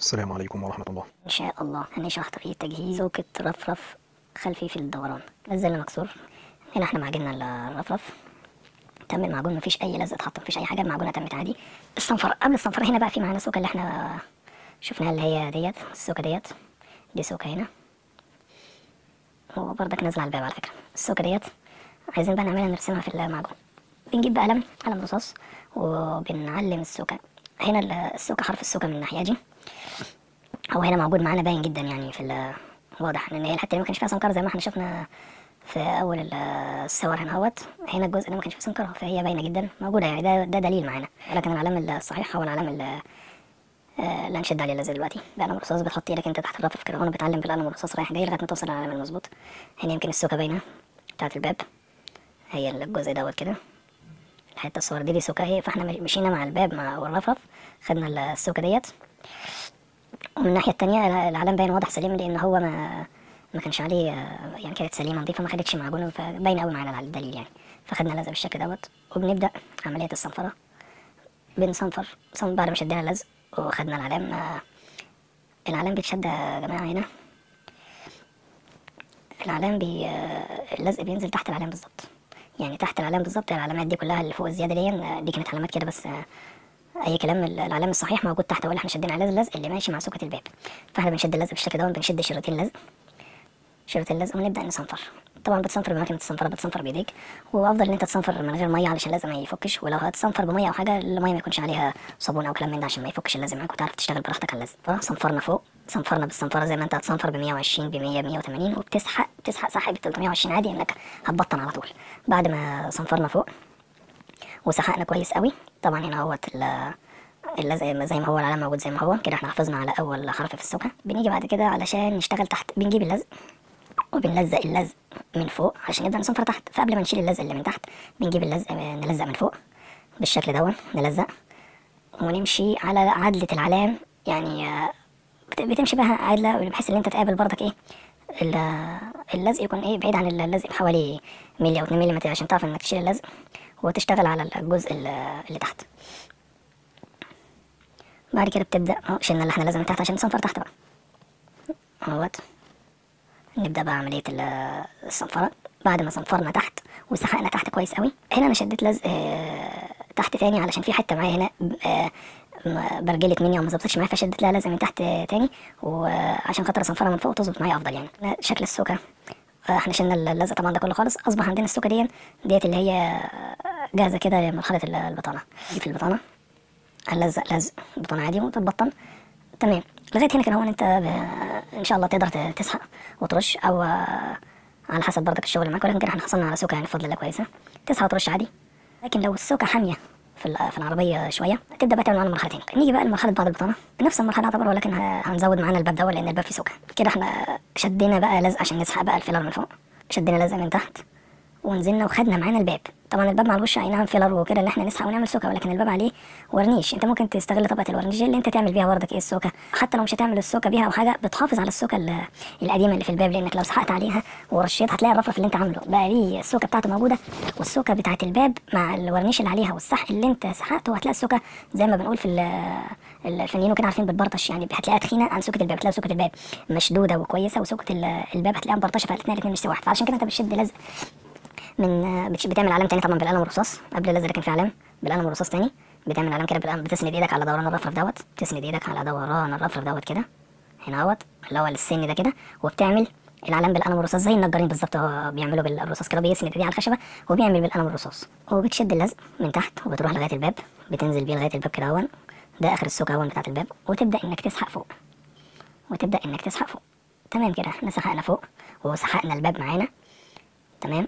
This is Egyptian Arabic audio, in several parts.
السلام عليكم ورحمة الله إن شاء الله هنشرح طريقة تجهيز سوكة رفرف خلفي في الدوران نزل المكسور هنا احنا معجننا الرفرف تم المعجون مفيش أي لزق اتحط مفيش أي حاجة المعجونة تمت عادي الصنفرة قبل الصنفرة هنا بقى في معانا سوكة اللي احنا شفناها اللي هي ديت السوكة ديت دي سوكة هنا هو برضك نازلة على الباب على فكرة السوكة ديت عايزين بقى نعملها نرسمها في المعجون بنجيب بقى قلم قلم رصاص وبنعلم السوكة هنا ال- السوكة حرف السوكة من الناحية دي هو هنا موجود معانا باين جدا يعني في ال- واضح ان هي الحته اللي ما كانش فيها سنكره زي ما احنا شفنا في اول ال- الصور هنا اهوت هنا الجزء اللي ما كانش فيه سنكره فهي باينه جدا موجوده يعني ده ده دليل معانا لكن العلام الصحيح هو العلام ال- آه، اللي هنشد عليه اللزق دلوقتي بقلم رصاص بتحط ايدك انت تحت الرفرف كده هنا بتعلم بالقلم الرصاص رايح جاي لغايه ما توصل للعلامه المظبوط هنا يمكن السوكه باينه بتاعت الباب هي الجزء دوت كده الحته الصور دي دي سوكه اهي فاحنا مشينا مع الباب مع والرفرف خدنا السوكه ديت ومن الناحية التانية العلم باين واضح سليم لأن هو ما ما كانش عليه آه، يعني كانت سليمة نظيفة ما خدتش معجون فباين قوي معانا على الدليل يعني فخدنا اللزق بالشكل دوت وبنبدأ عملية الصنفرة بنصنفر صن- بعد ما شدينا اللزق وخدنا العلام آه، العلام بيتشد يا جماعة هنا العلام بي آه، اللزق بينزل تحت العلام بالظبط يعني تحت العلام بالظبط العلامات دي كلها اللي فوق الزيادة دي آه، دي كانت علامات كده بس آه، اي كلام ال- العلام الصحيح موجود تحت ولا احنا شدينا على اللزق اللي ماشي مع سوكة الباب فاحنا بنشد اللزق بالشكل ده بنشد شريطين اللزق شريط اللزق ونبدا نصنفر طبعا بتصنفر بماكينه الصنفره بتصنفر بايديك وافضل ان انت تصنفر من غير ميه علشان اللزق ما يفكش ولو هتصنفر بميه او حاجه الميه ما يكونش عليها صابون او كلام من ده عشان ما يفكش اللزق معاك وتعرف تشتغل براحتك على اللزق فصنفرنا فوق صنفرنا بالصنفره زي ما انت هتصنفر ب 120 ب 100 ب 180 وبتسحق بتسحق سحب 320 عادي انك هتبطن على طول بعد ما صنفرنا فوق وسحقنا كويس قوي طبعا هنا اهوت ال- اللزق زي ما هو العلم موجود زي ما هو كده احنا حافظنا على اول حرف في السوكه بنيجي بعد كده علشان نشتغل تحت بنجيب اللزق وبنلزق اللزق من فوق عشان نبدا نصنفر تحت فقبل ما نشيل اللزق اللي من تحت بنجيب اللزق نلزق من فوق بالشكل دون نلزق ونمشي على عدلة العلام يعني آه، بت- بتمشي بها عدلة بحيث ان انت تقابل برضك ايه ال- اللزق يكون ايه بعيد عن اللزق بحوالي ملي او 2 ملي عشان تعرف انك تشيل اللزق وتشتغل على الجزء اللي اللي تحت بعد كده بتبدأ اهو شلنا اللي احنا لازم من تحت عشان نصنفر تحت بقى اهوت نبدأ بقى عملية ال- الصنفرة بعد ما صنفرنا تحت وسحقنا تحت كويس قوي هنا انا شديت لزق آه، تحت تاني علشان في حتة معايا هنا آه، م- برجلت مني او ما ظبطتش معايا فشدت لها لزق من تحت تاني وعشان خاطر اصنفرها من فوق تظبط معايا افضل يعني لا، شكل السوكة آه، احنا شلنا اللزق طبعا ده كله خالص اصبح عندنا السوكة دي ديت اللي هي جاهزة كده لمرحلة ال- البطانة دي في البطانة هنلزق لزق بطن عادي وتتبطن تمام لغايه هنا كده هو انت ب... ان شاء الله تقدر ت- تسحق وترش او آه، على حسب برضك الشغل اللي معاك ولكن كده احنا حصلنا على سوكه يعني بفضل الله كويسه تسحق وترش عادي لكن لو السوكه حاميه في ال- في العربيه شويه تبدا بقى تعمل معانا مرحلتين نيجي بقى لمرحله بعد البطانه نفس المرحله يعتبر ولكن ه- هنزود معانا الباب ده لان الباب فيه سوكه كده احنا شدينا بقى لزق عشان نسحق بقى الفيلر من فوق شدينا لزق من تحت ونزلنا وخدنا معانا الباب طبعا الباب معلوش اي نعم فيلر وكده اللي احنا نسحق ونعمل سوكه ولكن الباب عليه ورنيش انت ممكن تستغل طبقه الورنيش اللي انت تعمل بيها برضك ايه السوكه حتى لو مش هتعمل السوكه بيها او حاجه بتحافظ على السوكه ال- القديمه اللي في الباب لانك لو سحقت عليها ورشيت هتلاقي الرفرف اللي انت عامله بقى ليه السوكه بتاعته موجوده والسوكه بتاعه الباب مع الورنيش اللي عليها والسحق اللي انت سحقته هتلاقي السوكه زي ما بنقول في ال- الفنيين كده عارفين بتبرطش يعني هتلاقيها تخينه عن سوكه الباب هتلاقي سوكه الباب مشدوده وكويسه وسوكه ال- الباب هتلاقيها مبرطشه فالاثنين الاثنين مش سوا واحد فعشان كده انت بتشد لزق من بتش- بتعمل علم تاني طبعا بالقلم الرصاص قبل اللزق اللي كان فيه علم بالقلم الرصاص تاني بتعمل علم كده بالقلم بتسند ايدك على دوران الرفرف دوت تسند ايدك على دوران الرفرف دوت كده هنا اهوت اللي هو السن ده كده وبتعمل العلم بالقلم الرصاص زي النجارين بالظبط هو بيعملوا بالرصاص كده بيسند ايديه على الخشبه وبيعمل بالقلم الرصاص وبتشد اللزق من تحت وبتروح لغايه الباب بتنزل بيه لغايه الباب كده اهون ده اخر السوكه اهون بتاعت الباب وتبدا انك تسحق فوق وتبدا انك تسحق فوق تمام كده احنا سحقنا فوق وسحقنا الباب معانا تمام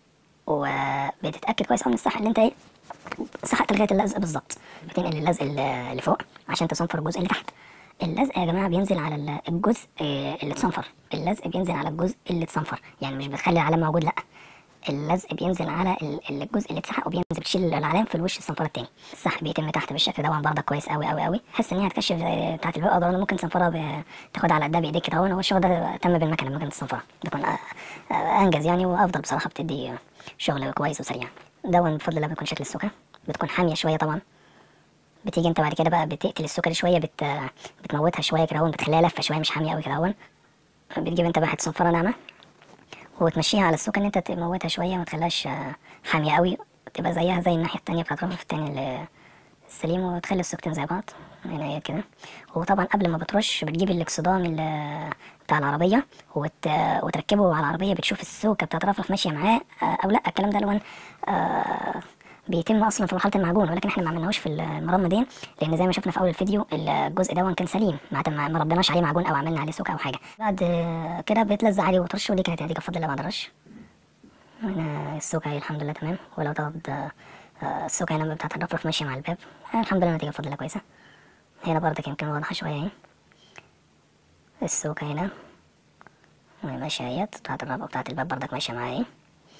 وبتتاكد كويس قوي من السحق اللي انت ايه سحقت لغايه اللزق بالظبط بتنقل اللزق اللي اللي فوق عشان تصنفر الجزء اللي تحت اللزق يا جماعه بينزل على ال- الجزء آه، اللي اتصنفر اللزق بينزل على الجزء اللي اتصنفر يعني مش بتخلي العلامه موجود لا اللزق بينزل على ال- الجزء اللي اتسحق وبينزل بتشيل العلام في الوش الصنفره التاني السحق بيتم تحت بالشكل ده برضك كويس قوي قوي قوي حس ان هي هتكشف آه، بتاعت الباقي اقدر انا ممكن صنفره ب- تاخدها على قدها بايديك كده هو هو الشغل ده تم بالمكنه مكنه الصنفره بيكون آه، آه، انجز يعني وافضل بصراحه بتدي شغل كويس وسريع ده بفضل الله بيكون شكل السكه بتكون حاميه شويه طبعا بتيجي انت بعد كده بقى بتقتل السكر شويه بت بتموتها شويه كده هون بتخليها لفه شويه مش حاميه قوي كده هون بتجيب انت بقى حته صنفره ناعمه وتمشيها على السكر ان انت تموتها شويه ما تخليهاش آه، حاميه قوي تبقى زيها زي الناحيه التانية بتاعت الرف التاني اللي السليم وتخلي السكتين زي بعض هنا هي كده وطبعا قبل ما بترش بتجيب الاكسدام اللي بتاع العربية وت... وتركبه على العربية بتشوف السوكة بتاعت الرفرف ماشية معاه آه، أو لأ الكلام ده لون آه بيتم أصلا في مرحلة المعجون ولكن احنا ما عملناهوش في المرمى دي لأن زي ما شفنا في أول الفيديو الجزء ده كان سليم بعد ما ما ربناش عليه معجون أو عملنا عليه سوكة أو حاجة بعد آه، كده بيتلزق عليه وترش ودي كانت هتيجي بفضل الله بعد الرش هنا السوكة هي الحمد لله تمام ولو تاخد آه، آه، السوكة هنا بتاعت الرفرف ماشية مع الباب آه، الحمد لله النتيجة بفضل الله كويسة هنا برضك يمكن واضحة شوية اهي السوكة هنا وهي ماشية اهيت بتاعت الرابعة بتاعت الباب برضك ماشية معايا اهي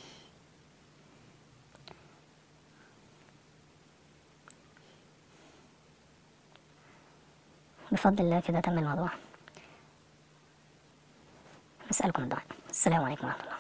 بفضل الله كده تم الموضوع نسألكم الدعاء السلام عليكم ورحمة الله